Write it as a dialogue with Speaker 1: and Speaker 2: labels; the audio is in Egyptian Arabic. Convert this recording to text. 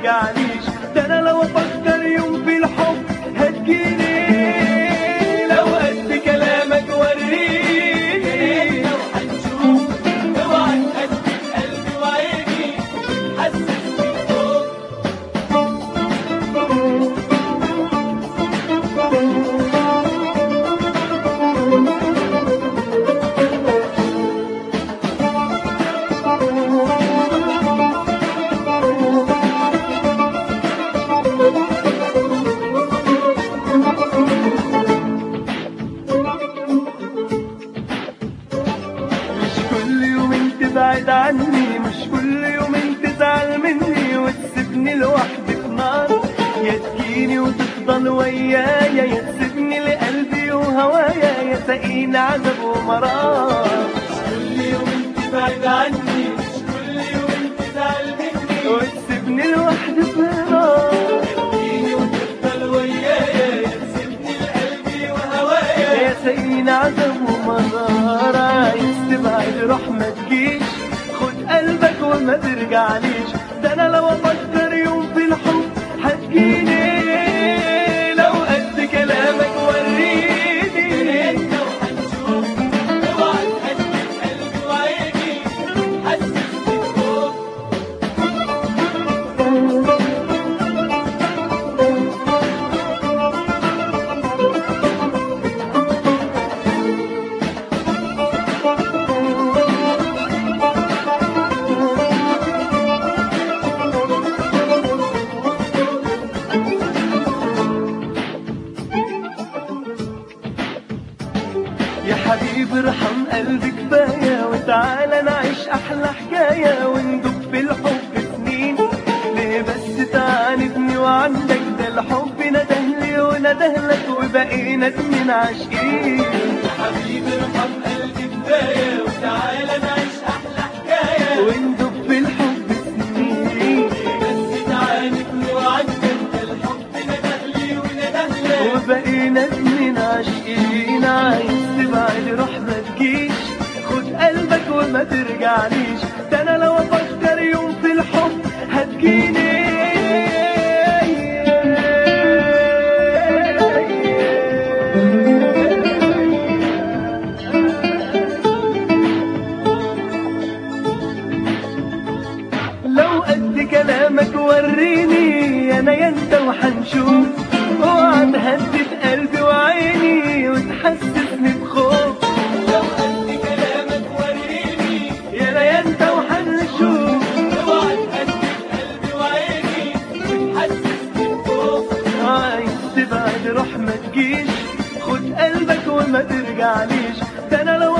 Speaker 1: ترجعليش ده انا لو افكر يوم في الحب هتجيني لو قد كلامك وريني
Speaker 2: لو هتشوف اوعى تقدم قلبي وعيني حسسني بحب
Speaker 1: مش كل يوم تبعد عني مش كل يوم تزعل مني وتسيبني لوحدي في نار يا تجيني وتفضل ويايا يا تسيبني لقلبي وهوايا يا سقيني عذاب ومرار
Speaker 2: كل يوم تبعد عني مش كل يوم تزعل مني
Speaker 1: وتسيبني لوحدي في نار
Speaker 2: تجيني وتفضل ويايا يا تسيبني لقلبي وهوايا
Speaker 1: يا سقيني عذاب ومرار عايز تبعد روح ما تجيش خد قلبك وما ترجعليش ده انا لو افكر يوم في الحب هتجيني لو قد كلامك وريني
Speaker 2: لو هتشوف اوعى تقدم قلبي وعيني حسسني بحب
Speaker 1: يا حبيبي ارحم قلبي كفاية وتعالى نعيش أحلى حكاية وندب في الحب سنين ليه بس تعاندني وعندك ده الحب ندهلي وندهلك وبقينا اتنين عاشقين
Speaker 2: حبيبي ارحم قلبي كفايه وتعالى نعيش احلى حكايه
Speaker 1: وندب في الحب سنين
Speaker 2: بس تعاندني وعندك ده الحب ندهلي وندهلك
Speaker 1: وبقينا اتنين عاشقين عايز تبعد روح ما تجيش خد قلبك وما ترجعليش ده انا لو افكر يوم في الحب هتجيني لو قد كلامك وريني انا يا انت وحنشوف اوعى تهدد قلبي وعيني وتحسسني بخوف
Speaker 2: لو قد كلامك وريني
Speaker 1: يا انا يا انت وحنشوف
Speaker 2: اوعى تقدم قلبي وعيني وتحسسني بحب
Speaker 1: عايز تبعد روح ما تجيش خد قلبك وما ترجعليش ده انا لو